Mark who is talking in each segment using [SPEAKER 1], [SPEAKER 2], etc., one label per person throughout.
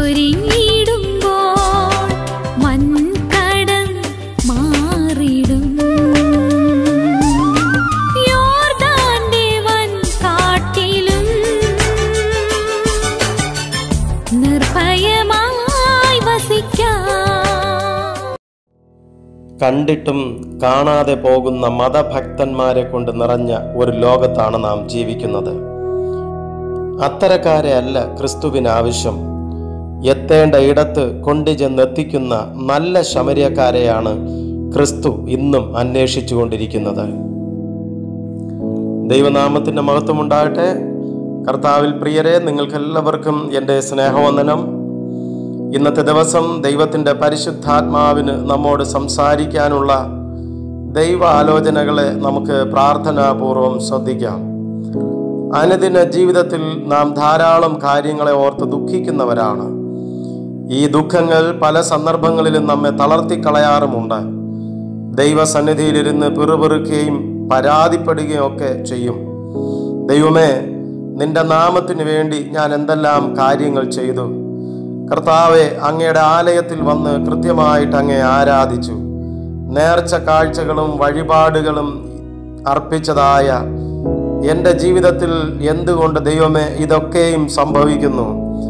[SPEAKER 1] ചൊരിഞ്ഞിടുമ്പോൾ മൺകടൽ മാറിടും യോർദാന്റെ വൻകാട്ടിലും നിർഭയമായി വസിക്കാം
[SPEAKER 2] കണ്ടിട്ടും കാണാതെ പോകുന്ന മതഭക്തന്മാരെ കൊണ്ട് നിറഞ്ഞ ഒരു ലോകത്താണ് നാം ജീവിക്കുന്നത് അത്തരക്കാരെ അല്ല ക്രിസ്തുവിന് ആവശ്യം എത്തേണ്ട ഇടത്ത് കൊണ്ടുചെന്നെത്തിക്കുന്ന നല്ല ശമര്യക്കാരെയാണ് ക്രിസ്തു ഇന്നും അന്വേഷിച്ചു കൊണ്ടിരിക്കുന്നത് ദൈവനാമത്തിൻ്റെ മഹത്വമുണ്ടാകട്ടെ കർത്താവിൽ പ്രിയരെ നിങ്ങൾക്കെല്ലാവർക്കും എൻ്റെ സ്നേഹവന്ദനം ഇന്നത്തെ ദിവസം ദൈവത്തിൻ്റെ പരിശുദ്ധാത്മാവിന് നമ്മോട് സംസാരിക്കാനുള്ള ദൈവ ആലോചനകളെ നമുക്ക് പ്രാർത്ഥനാപൂർവം ശ്രദ്ധിക്കാം അനുദിന ജീവിതത്തിൽ നാം ധാരാളം കാര്യങ്ങളെ ഓർത്ത് ദുഃഖിക്കുന്നവരാണ് ഈ ദുഃഖങ്ങൾ പല സന്ദർഭങ്ങളിലും നമ്മെ തളർത്തിക്കളയാറുമുണ്ട് ദൈവസന്നിധിയിലിരുന്ന് പിറുപിറുക്കുകയും പരാതിപ്പെടുകയും ഒക്കെ ചെയ്യും ദൈവമേ നിന്റെ നാമത്തിന് വേണ്ടി ഞാൻ എന്തെല്ലാം കാര്യങ്ങൾ ചെയ്തു കർത്താവെ അങ്ങയുടെ ആലയത്തിൽ വന്ന് കൃത്യമായിട്ട് അങ്ങയെ ആരാധിച്ചു നേർച്ച കാഴ്ചകളും വഴിപാടുകളും അർപ്പിച്ചതായ എൻ്റെ ജീവിതത്തിൽ എന്തുകൊണ്ട് ദൈവമേ ഇതൊക്കെയും സംഭവിക്കുന്നു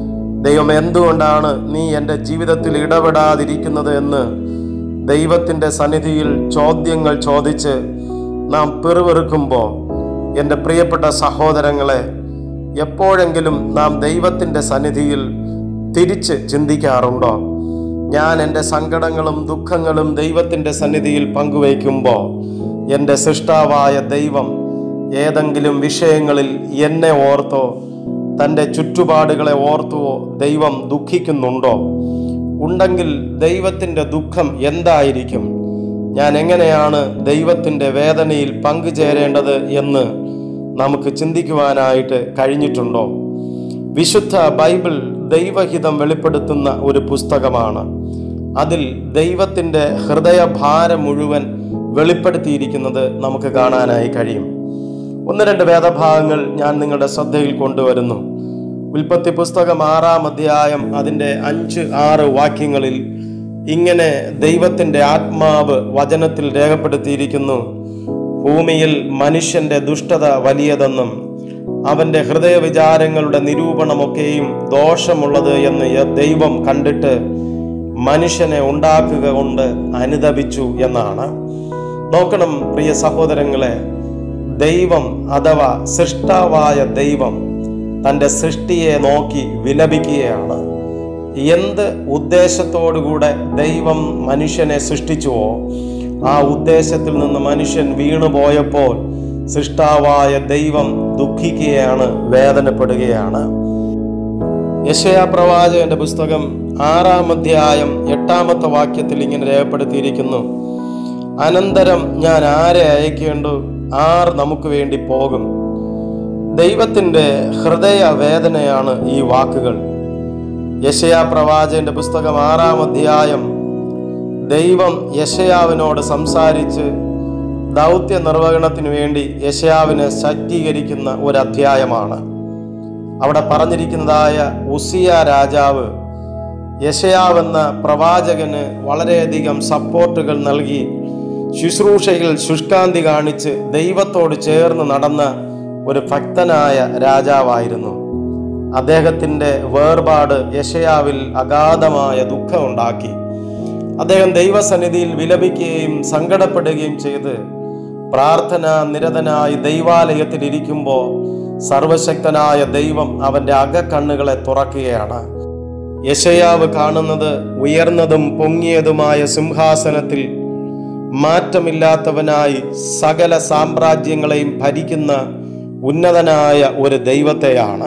[SPEAKER 2] ദൈവം എന്തുകൊണ്ടാണ് നീ എൻ്റെ ജീവിതത്തിൽ ഇടപെടാതിരിക്കുന്നത് എന്ന് ദൈവത്തിൻ്റെ സന്നിധിയിൽ ചോദ്യങ്ങൾ ചോദിച്ച് നാം പിറുവിറുക്കുമ്പോൾ എൻ്റെ പ്രിയപ്പെട്ട സഹോദരങ്ങളെ എപ്പോഴെങ്കിലും നാം ദൈവത്തിൻ്റെ സന്നിധിയിൽ തിരിച്ച് ചിന്തിക്കാറുണ്ടോ ഞാൻ എൻ്റെ സങ്കടങ്ങളും ദുഃഖങ്ങളും ദൈവത്തിൻ്റെ സന്നിധിയിൽ പങ്കുവയ്ക്കുമ്പോൾ എൻ്റെ സൃഷ്ടാവായ ദൈവം ഏതെങ്കിലും വിഷയങ്ങളിൽ എന്നെ ഓർത്തോ തൻ്റെ ചുറ്റുപാടുകളെ ഓർത്തുവോ ദൈവം ദുഃഖിക്കുന്നുണ്ടോ ഉണ്ടെങ്കിൽ ദൈവത്തിൻ്റെ ദുഃഖം എന്തായിരിക്കും ഞാൻ എങ്ങനെയാണ് ദൈവത്തിൻ്റെ വേദനയിൽ പങ്കുചേരേണ്ടത് എന്ന് നമുക്ക് ചിന്തിക്കുവാനായിട്ട് കഴിഞ്ഞിട്ടുണ്ടോ വിശുദ്ധ ബൈബിൾ ദൈവഹിതം വെളിപ്പെടുത്തുന്ന ഒരു പുസ്തകമാണ് അതിൽ ദൈവത്തിൻ്റെ ഹൃദയഭാരം മുഴുവൻ വെളിപ്പെടുത്തിയിരിക്കുന്നത് നമുക്ക് കാണാനായി കഴിയും ഒന്ന് രണ്ട് വേദഭാഗങ്ങൾ ഞാൻ നിങ്ങളുടെ ശ്രദ്ധയിൽ കൊണ്ടുവരുന്നു ഉൽപ്പത്തി പുസ്തകം ആറാം അധ്യായം അതിൻ്റെ അഞ്ച് ആറ് വാക്യങ്ങളിൽ ഇങ്ങനെ ദൈവത്തിൻ്റെ ആത്മാവ് വചനത്തിൽ രേഖപ്പെടുത്തിയിരിക്കുന്നു ഭൂമിയിൽ മനുഷ്യന്റെ ദുഷ്ടത വലിയതെന്നും അവന്റെ ഹൃദയവിചാരങ്ങളുടെ നിരൂപണമൊക്കെയും ദോഷമുള്ളത് എന്ന് യ- ദൈവം കണ്ടിട്ട് മനുഷ്യനെ ഉണ്ടാക്കുക കൊണ്ട് അനുദപിച്ചു എന്നാണ് നോക്കണം പ്രിയ സഹോദരങ്ങളെ ദൈവം അഥവാ സൃഷ്ടാവായ ദൈവം തൻ്റെ സൃഷ്ടിയെ നോക്കി വിലപിക്കുകയാണ് എന്ത് ഉദ്ദേശത്തോടുകൂടെ ദൈവം മനുഷ്യനെ സൃഷ്ടിച്ചുവോ ആ ഉദ്ദേശത്തിൽ നിന്ന് മനുഷ്യൻ വീണുപോയപ്പോൾ സൃഷ്ടാവായ ദൈവം ദുഃഖിക്കുകയാണ് വേദനപ്പെടുകയാണ് യശയാ പ്രവാചകന്റെ പുസ്തകം ആറാം അധ്യായം എട്ടാമത്തെ വാക്യത്തിൽ ഇങ്ങനെ രേഖപ്പെടുത്തിയിരിക്കുന്നു അനന്തരം ഞാൻ ആരെ അയക്കേണ്ടു ആർ നമുക്ക് വേണ്ടി പോകും ദൈവത്തിൻ്റെ ഹൃദയ വേദനയാണ് ഈ വാക്കുകൾ യശയാ പ്രവാചകന്റെ പുസ്തകം ആറാം അധ്യായം ദൈവം യശയാവിനോട് സംസാരിച്ച് ദൗത്യ നിർവഹണത്തിന് വേണ്ടി യശയാവിനെ ശക്തീകരിക്കുന്ന ഒരു അധ്യായമാണ് അവിടെ പറഞ്ഞിരിക്കുന്നതായ ഉസിയ രാജാവ് യശയാവെന്ന പ്രവാചകന് വളരെയധികം സപ്പോർട്ടുകൾ നൽകി ശുശ്രൂഷയിൽ ശുഷ്കാന്തി കാണിച്ച് ദൈവത്തോട് ചേർന്ന് നടന്ന ഒരു ഭക്തനായ രാജാവായിരുന്നു അദ്ദേഹത്തിൻ്റെ വേർപാട് യശയാവിൽ അഗാധമായ ദുഃഖമുണ്ടാക്കി അദ്ദേഹം ദൈവസന്നിധിയിൽ വിലപിക്കുകയും സങ്കടപ്പെടുകയും ചെയ്ത് പ്രാർത്ഥന നിരതനായി ദൈവാലയത്തിൽ ഇരിക്കുമ്പോൾ സർവശക്തനായ ദൈവം അവന്റെ അകക്കണ്ണുകളെ തുറക്കുകയാണ് യശയാവ് കാണുന്നത് ഉയർന്നതും പൊങ്ങിയതുമായ സിംഹാസനത്തിൽ മാറ്റമില്ലാത്തവനായി സകല സാമ്രാജ്യങ്ങളെയും ഭരിക്കുന്ന ഉന്നതനായ ഒരു ദൈവത്തെയാണ്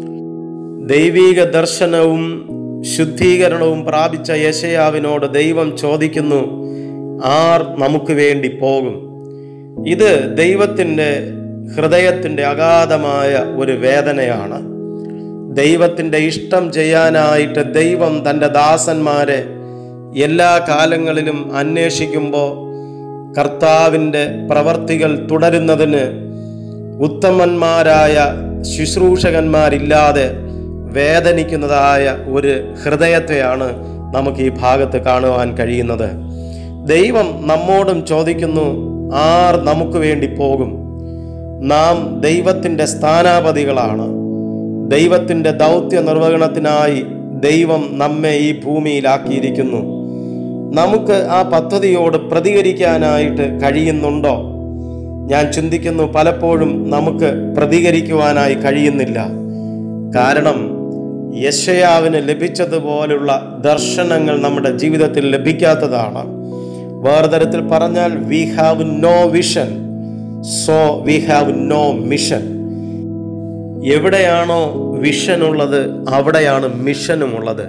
[SPEAKER 2] ദൈവീക ദർശനവും ശുദ്ധീകരണവും പ്രാപിച്ച യശയാവിനോട് ദൈവം ചോദിക്കുന്നു ആർ നമുക്ക് വേണ്ടി പോകും ഇത് ദൈവത്തിൻ്റെ ഹൃദയത്തിൻ്റെ അഗാധമായ ഒരു വേദനയാണ് ദൈവത്തിൻ്റെ ഇഷ്ടം ചെയ്യാനായിട്ട് ദൈവം തൻ്റെ ദാസന്മാരെ എല്ലാ കാലങ്ങളിലും അന്വേഷിക്കുമ്പോൾ കർത്താവിൻ്റെ പ്രവർത്തികൾ തുടരുന്നതിന് ഉത്തമന്മാരായ ശുശ്രൂഷകന്മാരില്ലാതെ വേദനിക്കുന്നതായ ഒരു ഹൃദയത്തെയാണ് നമുക്ക് ഈ ഭാഗത്ത് കാണുവാൻ കഴിയുന്നത് ദൈവം നമ്മോടും ചോദിക്കുന്നു ആർ നമുക്ക് വേണ്ടി പോകും നാം ദൈവത്തിൻ്റെ സ്ഥാനാപതികളാണ് ദൈവത്തിൻ്റെ ദൗത്യ നിർവഹണത്തിനായി ദൈവം നമ്മെ ഈ ഭൂമിയിലാക്കിയിരിക്കുന്നു നമുക്ക് ആ പദ്ധതിയോട് പ്രതികരിക്കാനായിട്ട് കഴിയുന്നുണ്ടോ ഞാൻ ചിന്തിക്കുന്നു പലപ്പോഴും നമുക്ക് പ്രതികരിക്കുവാനായി കഴിയുന്നില്ല കാരണം യശയാവിന് ലഭിച്ചതുപോലുള്ള ദർശനങ്ങൾ നമ്മുടെ ജീവിതത്തിൽ ലഭിക്കാത്തതാണ് വേറെ തരത്തിൽ പറഞ്ഞാൽ we have no vision so we have no mission എവിടെയാണോ വിഷൻ ഉള്ളത് അവിടെയാണ് മിഷനും ഉള്ളത്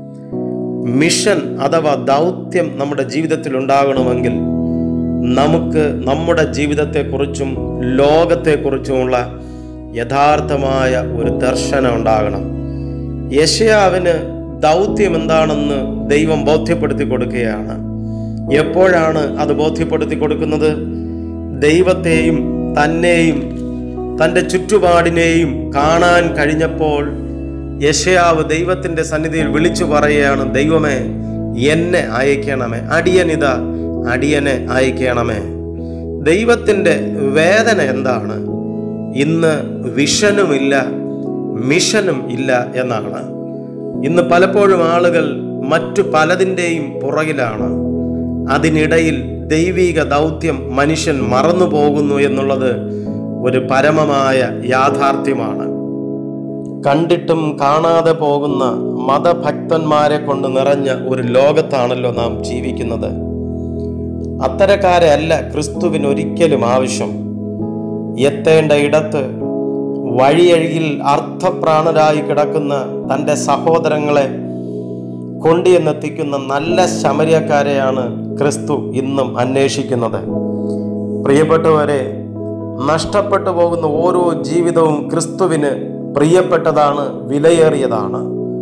[SPEAKER 2] മിഷൻ അഥവാ ദൗത്യം നമ്മുടെ ജീവിതത്തിൽ ഉണ്ടാകണമെങ്കിൽ നമുക്ക് നമ്മുടെ ജീവിതത്തെക്കുറിച്ചും ലോകത്തെക്കുറിച്ചുമുള്ള യഥാർത്ഥമായ ഒരു ദർശനം ഉണ്ടാകണം യശയാവിന് ദൗത്യം എന്താണെന്ന് ദൈവം ബോധ്യപ്പെടുത്തി കൊടുക്കുകയാണ് എപ്പോഴാണ് അത് ബോധ്യപ്പെടുത്തി കൊടുക്കുന്നത് ദൈവത്തെയും തന്നെയും തൻ്റെ ചുറ്റുപാടിനെയും കാണാൻ കഴിഞ്ഞപ്പോൾ യശയാവ് ദൈവത്തിൻ്റെ സന്നിധിയിൽ വിളിച്ചു പറയുകയാണ് ദൈവമേ എന്നെ അയക്കണമേ അടിയനിത അടിയനെ അയക്കണമേ ദൈവത്തിൻ്റെ വേദന എന്താണ് ഇന്ന് വിഷനുമില്ല മിഷനും ഇല്ല എന്നാണ് ഇന്ന് പലപ്പോഴും ആളുകൾ മറ്റു പലതിൻ്റെയും പുറകിലാണ് അതിനിടയിൽ ദൈവിക ദൗത്യം മനുഷ്യൻ മറന്നു പോകുന്നു എന്നുള്ളത് ഒരു പരമമായ യാഥാർത്ഥ്യമാണ് കണ്ടിട്ടും കാണാതെ പോകുന്ന മതഭക്തന്മാരെ കൊണ്ട് നിറഞ്ഞ ഒരു ലോകത്താണല്ലോ നാം ജീവിക്കുന്നത് അത്തരക്കാരെ അല്ല ക്രിസ്തുവിന് ഒരിക്കലും ആവശ്യം എത്തേണ്ട ഇടത്ത് വഴിയഴിയിൽ അർത്ഥപ്രാണരായി കിടക്കുന്ന തൻ്റെ സഹോദരങ്ങളെ കൊണ്ടുചെന്നെത്തിക്കുന്ന നല്ല ശമര്യക്കാരെയാണ് ക്രിസ്തു ഇന്നും അന്വേഷിക്കുന്നത് പ്രിയപ്പെട്ടവരെ നഷ്ടപ്പെട്ടു പോകുന്ന ഓരോ ജീവിതവും ക്രിസ്തുവിന് പ്രിയപ്പെട്ടതാണ് വിലയേറിയതാണ്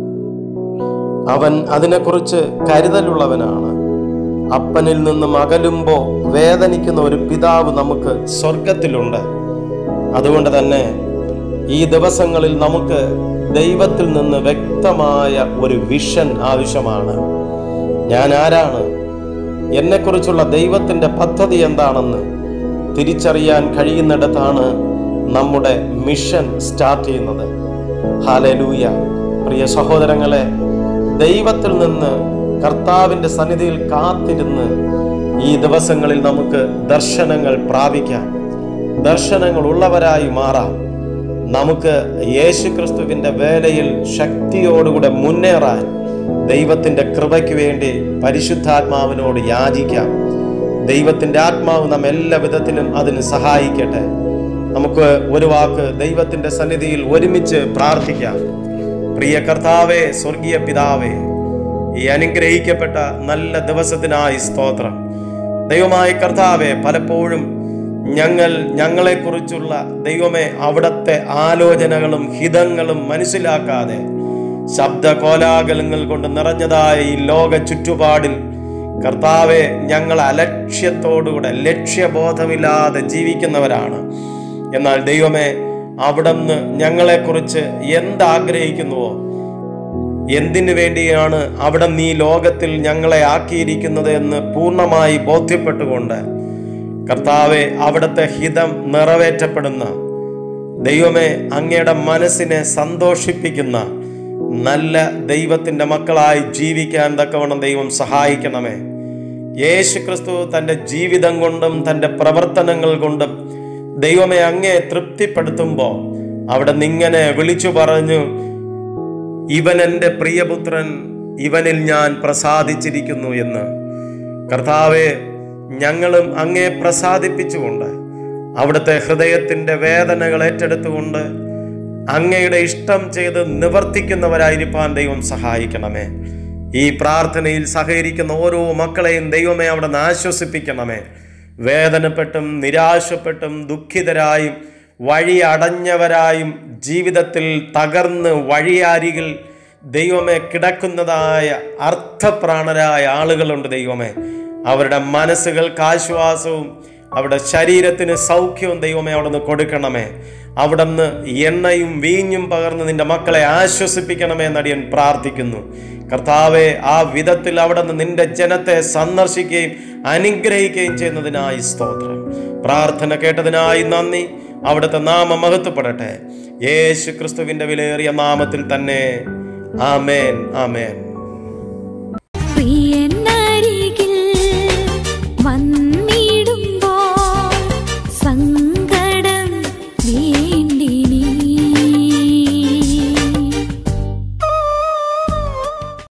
[SPEAKER 2] അവൻ അതിനെക്കുറിച്ച് കരുതലുള്ളവനാണ് അപ്പനിൽ നിന്നും അകലുമ്പോൾ വേദനിക്കുന്ന ഒരു പിതാവ് നമുക്ക് സ്വർഗത്തിലുണ്ട് അതുകൊണ്ട് തന്നെ ഈ ദിവസങ്ങളിൽ നമുക്ക് ദൈവത്തിൽ നിന്ന് വ്യക്തമായ ഒരു വിഷൻ ആവശ്യമാണ് ഞാൻ ആരാണ് എന്നെക്കുറിച്ചുള്ള ദൈവത്തിൻ്റെ പദ്ധതി എന്താണെന്ന് തിരിച്ചറിയാൻ കഴിയുന്നിടത്താണ് നമ്മുടെ മിഷൻ സ്റ്റാർട്ട് ചെയ്യുന്നത് ഹാലലൂയ പ്രിയ സഹോദരങ്ങളെ ദൈവത്തിൽ നിന്ന് കർത്താവിൻ്റെ സന്നിധിയിൽ കാത്തിരുന്ന് ഈ ദിവസങ്ങളിൽ നമുക്ക് ദർശനങ്ങൾ പ്രാപിക്കാം ദർശനങ്ങൾ ഉള്ളവരായി മാറാം നമുക്ക് യേശു ക്രിസ്തുവിൻ്റെ വേലയിൽ ശക്തിയോടുകൂടെ മുന്നേറാൻ ദൈവത്തിൻ്റെ കൃപയ്ക്ക് വേണ്ടി പരിശുദ്ധാത്മാവിനോട് യാചിക്കാം ദൈവത്തിൻ്റെ ആത്മാവ് നാം എല്ലാ വിധത്തിലും അതിന് സഹായിക്കട്ടെ നമുക്ക് ഒരു വാക്ക് ദൈവത്തിൻ്റെ സന്നിധിയിൽ ഒരുമിച്ച് പ്രാർത്ഥിക്കാം പ്രിയ കർത്താവേ സ്വർഗീയ പിതാവേ ഈ അനുഗ്രഹിക്കപ്പെട്ട നല്ല ദിവസത്തിനായി സ്തോത്രം ദൈവമായ കർത്താവെ പലപ്പോഴും ഞങ്ങൾ ഞങ്ങളെക്കുറിച്ചുള്ള ദൈവമേ അവിടത്തെ ആലോചനകളും ഹിതങ്ങളും മനസ്സിലാക്കാതെ ശബ്ദ കോലാഹലങ്ങൾ കൊണ്ട് നിറഞ്ഞതായ ഈ ലോക ചുറ്റുപാടിൽ കർത്താവെ ഞങ്ങൾ അലക്ഷ്യത്തോടുകൂടെ ലക്ഷ്യബോധമില്ലാതെ ജീവിക്കുന്നവരാണ് എന്നാൽ ദൈവമേ അവിടുന്ന് ഞങ്ങളെക്കുറിച്ച് എന്താഗ്രഹിക്കുന്നുവോ എന്തിനു വേണ്ടിയാണ് അവിടെ നീ ലോകത്തിൽ ഞങ്ങളെ ആക്കിയിരിക്കുന്നത് എന്ന് പൂർണ്ണമായി ബോധ്യപ്പെട്ടുകൊണ്ട് കർത്താവെ അവിടുത്തെ ഹിതം നിറവേറ്റപ്പെടുന്ന ദൈവമേ അങ്ങയുടെ മനസ്സിനെ സന്തോഷിപ്പിക്കുന്ന നല്ല ദൈവത്തിൻ്റെ മക്കളായി ജീവിക്കാൻ തക്കവണ്ണം ദൈവം സഹായിക്കണമേ യേശു ക്രിസ്തു തൻ്റെ ജീവിതം കൊണ്ടും തൻ്റെ പ്രവർത്തനങ്ങൾ കൊണ്ടും ദൈവമെ അങ്ങേ തൃപ്തിപ്പെടുത്തുമ്പോൾ അവിടെ നിങ്ങനെ വിളിച്ചു പറഞ്ഞു ഇവൻ എൻ്റെ പ്രിയപുത്രൻ ഇവനിൽ ഞാൻ പ്രസാദിച്ചിരിക്കുന്നു എന്ന് കർത്താവെ ഞങ്ങളും അങ്ങേ പ്രസാദിപ്പിച്ചുകൊണ്ട് അവിടുത്തെ ഹൃദയത്തിൻ്റെ വേദനകൾ ഏറ്റെടുത്തുകൊണ്ട് അങ്ങയുടെ ഇഷ്ടം ചെയ്ത് നിവർത്തിക്കുന്നവരായിരിക്കാൻ ദൈവം സഹായിക്കണമേ ഈ പ്രാർത്ഥനയിൽ സഹകരിക്കുന്ന ഓരോ മക്കളെയും ദൈവമേ അവിടെ നിന്ന് ആശ്വസിപ്പിക്കണമേ വേദനപ്പെട്ടും നിരാശപ്പെട്ടും ദുഃഖിതരായും വഴി അടഞ്ഞവരായും ജീവിതത്തിൽ തകർന്ന് വഴിയാരികൾ ദൈവമേ കിടക്കുന്നതായ അർത്ഥപ്രാണരായ ആളുകളുണ്ട് ദൈവമേ അവരുടെ മനസ്സുകൾക്ക് ആശ്വാസവും അവരുടെ ശരീരത്തിന് സൗഖ്യവും ദൈവമേ അവിടെ നിന്ന് കൊടുക്കണമേ അവിടുന്ന് എണ്ണയും വീഞ്ഞും പകർന്ന് നിന്റെ മക്കളെ ആശ്വസിപ്പിക്കണമേ നടിയൻ പ്രാർത്ഥിക്കുന്നു കർത്താവെ ആ വിധത്തിൽ അവിടുന്ന് നിന്റെ ജനത്തെ സന്ദർശിക്കുകയും അനുഗ്രഹിക്കുകയും ചെയ്യുന്നതിനായി സ്തോത്രം പ്രാർത്ഥന കേട്ടതിനായി നന്ദി അവിടുത്തെ നാമം മഹത്വപ്പെടട്ടെ യേശു ക്രിസ്തുവിൻ്റെ വിലയേറിയ നാമത്തിൽ തന്നെ ആമേൻ ആമേൻ